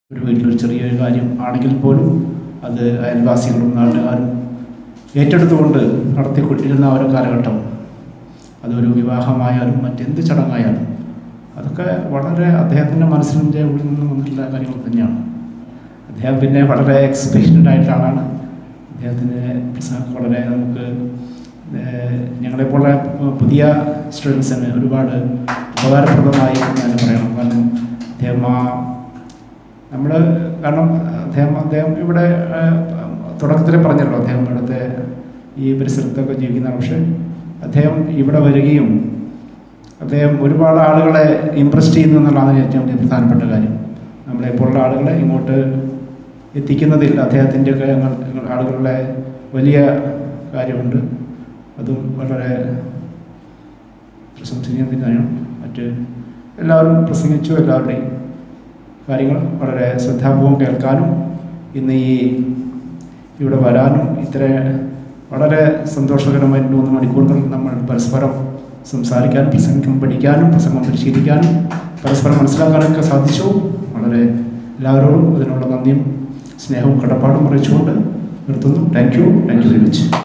ഒരു വീട്ടിലൊരു ചെറിയൊരു കാര്യം ആണെങ്കിൽ പോലും അത് അയൽവാസികളും നാട്ടുകാരും ഏറ്റെടുത്തുകൊണ്ട് നടത്തിക്കൊണ്ടിരുന്ന ഒരു കാലഘട്ടം അതൊരു വിവാഹമായാലും മറ്റെന്ത് ചടങ്ങായാലും അതൊക്കെ വളരെ അദ്ദേഹത്തിൻ്റെ മനസ്സിൻ്റെ ഉള്ളിൽ നിന്ന് വന്നിട്ടുള്ള കാര്യങ്ങൾ തന്നെയാണ് അദ്ദേഹം പിന്നെ വളരെ എക്സ്പീരിയൻഡ് ആയിട്ടുള്ള ആളാണ് അദ്ദേഹത്തിൻ്റെ പ്രസംഗം വളരെ നമുക്ക് ഏഹ്, ഞങ്ങളെപ്പോലെ പുതിയ സ്റ്റുഡൻസിന് ഒരുപാട് ഉപകാരപ്രദമായി എന്ന് തന്നെ പറയണം കാരണം അദ്ദേഹം ആ നമ്മൾ കാരണം അദ്ദേഹം അദ്ദേഹം ഇവിടെ തുടക്കത്തിൽ പറഞ്ഞല്ലോ അദ്ദേഹം ഇവിടുത്തെ ഈ പരിസരത്തൊക്കെ ജീവിക്കുന്നതാണ് പക്ഷേ അദ്ദേഹം ഇവിടെ വരികയും അദ്ദേഹം ഒരുപാട് ആളുകളെ ഇമ്പ്രസ് ചെയ്യുന്നു എന്നുള്ളതാണ് ഏറ്റവും വലിയ പ്രധാനപ്പെട്ട കാര്യം നമ്മളെപ്പോലുള്ള ആളുകളെ ഇങ്ങോട്ട് എത്തിക്കുന്നതിൽ അദ്ദേഹത്തിൻ്റെയൊക്കെ ഞങ്ങൾ ആളുകളുടെ വലിയ കാര്യമുണ്ട് അതും വളരെ പ്രശംസനീയം തന്നെയാണ് മറ്റ് എല്ലാവരും പ്രസംഗിച്ചു എല്ലാവരുടെയും കാര്യങ്ങൾ വളരെ ശ്രദ്ധാപൂർവം കേൾക്കാനും ഇന്ന് ഈ ഇവിടെ വരാനും ഇത്ര വളരെ സന്തോഷകരമായ രണ്ട് മൂന്ന് മണിക്കൂറുകൾ നമ്മൾ പരസ്പരം സംസാരിക്കാനും പ്രസംഗം പഠിക്കാനും പ്രസംഗം പരിശീലിക്കാനും പരസ്പരം മനസ്സിലാക്കാനൊക്കെ സാധിച്ചു വളരെ എല്ലാവരോടും അതിനുള്ള നന്ദിയും സ്നേഹവും കടപ്പാടും അറിയിച്ചുകൊണ്ട് നിർത്തുന്നു thank you thank you very much